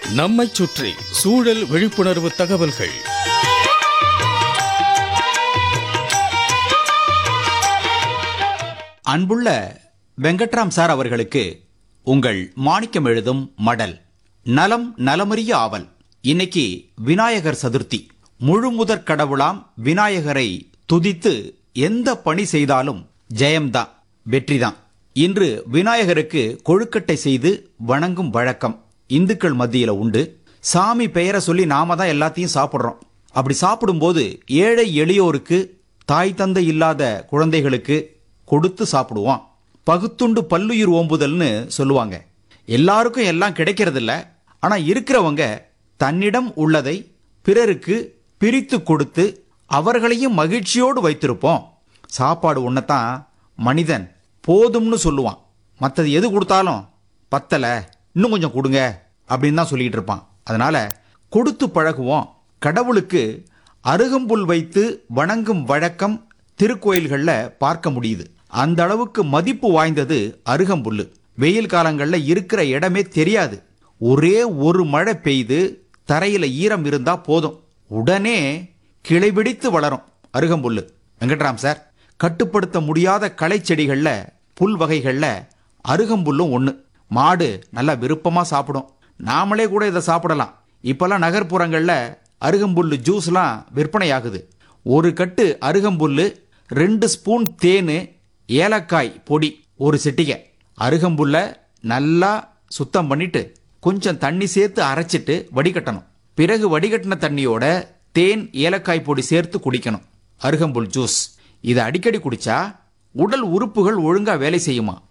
நம்மைச் சுற்றி சூழல் விழிப்புணர்வு தகவல்கள் அன்புள்ள வெங்கட்ராம் சார் அவர்களுக்கு உங்கள் மாணிக்கம் எழுதும் மடல் நலம் நலமறிய ஆவல் இன்னைக்கு விநாயகர் சதுர்த்தி முழு முதற் கடவுளாம் விநாயகரை துதித்து எந்த பணி செய்தாலும் ஜெயம்தான் வெற்றிதான் இன்று விநாயகருக்கு கொழுக்கட்டை செய்து வணங்கும் வழக்கம் இந்துக்கள் மத்தியில உண்டு சாமி பெயரை சொல்லி நாம தான் எல்லாத்தையும் சாப்பிடுறோம் அப்படி சாப்பிடும்போது ஏழை எளியோருக்கு தாய் தந்தை இல்லாத குழந்தைகளுக்கு கொடுத்து சாப்பிடுவோம் பகுத்துண்டு பல்லுயிர் ஓம்புதல்னு சொல்லுவாங்க எல்லாருக்கும் எல்லாம் கிடைக்கிறதில்ல ஆனா இருக்கிறவங்க தன்னிடம் உள்ளதை பிறருக்கு பிரித்து கொடுத்து அவர்களையும் மகிழ்ச்சியோடு வைத்திருப்போம் சாப்பாடு ஒன்னதான் மனிதன் போதும்னு சொல்லுவான் மற்றது எது கொடுத்தாலும் பத்தல இன்னும் கொஞ்சம் கொடுங்க அப்படின்னு தான் சொல்லிட்டு இருப்பான் அதனால கொடுத்து பழகுவோம் கடவுளுக்கு அருகம்புல் வைத்து வணங்கும் வழக்கம் திருக்கோயில்கள்ல பார்க்க முடியுது அந்த அளவுக்கு மதிப்பு வாய்ந்தது அருகம்புல்லு வெயில் காலங்கள்ல இருக்கிற இடமே தெரியாது ஒரே ஒரு மழை பெய்து தரையில ஈரம் இருந்தா போதும் உடனே கிளைபிடித்து வளரும் அருகம்புல்லு வெங்கட்ராம் சார் கட்டுப்படுத்த முடியாத களை செடிகள்ல புல் வகைகள்ல அருகம்புல்லும் ஒண்ணு மாடு நல்லா விருப்பமா சாப்பிடும் நாமளே கூட இதை சாப்பிடலாம் இப்பெல்லாம் நகர்ப்புறங்கள்ல அருகம்புல்லு ஜூஸ்லாம் விற்பனையாகுது ஒரு கட்டு அருகம்புல்லு ரெண்டு ஸ்பூன் தேனு ஏலக்காய் பொடி ஒரு சிட்டிகை அருகம்புல்ல நல்லா சுத்தம் பண்ணிட்டு கொஞ்சம் தண்ணி சேர்த்து அரைச்சிட்டு வடிகட்டணும் பிறகு வடிகட்டின தண்ணியோட தேன் ஏலக்காய் பொடி சேர்த்து குடிக்கணும் அருகம்புல் ஜூஸ் இதை அடிக்கடி குடிச்சா உடல் உறுப்புகள் ஒழுங்கா வேலை செய்யுமா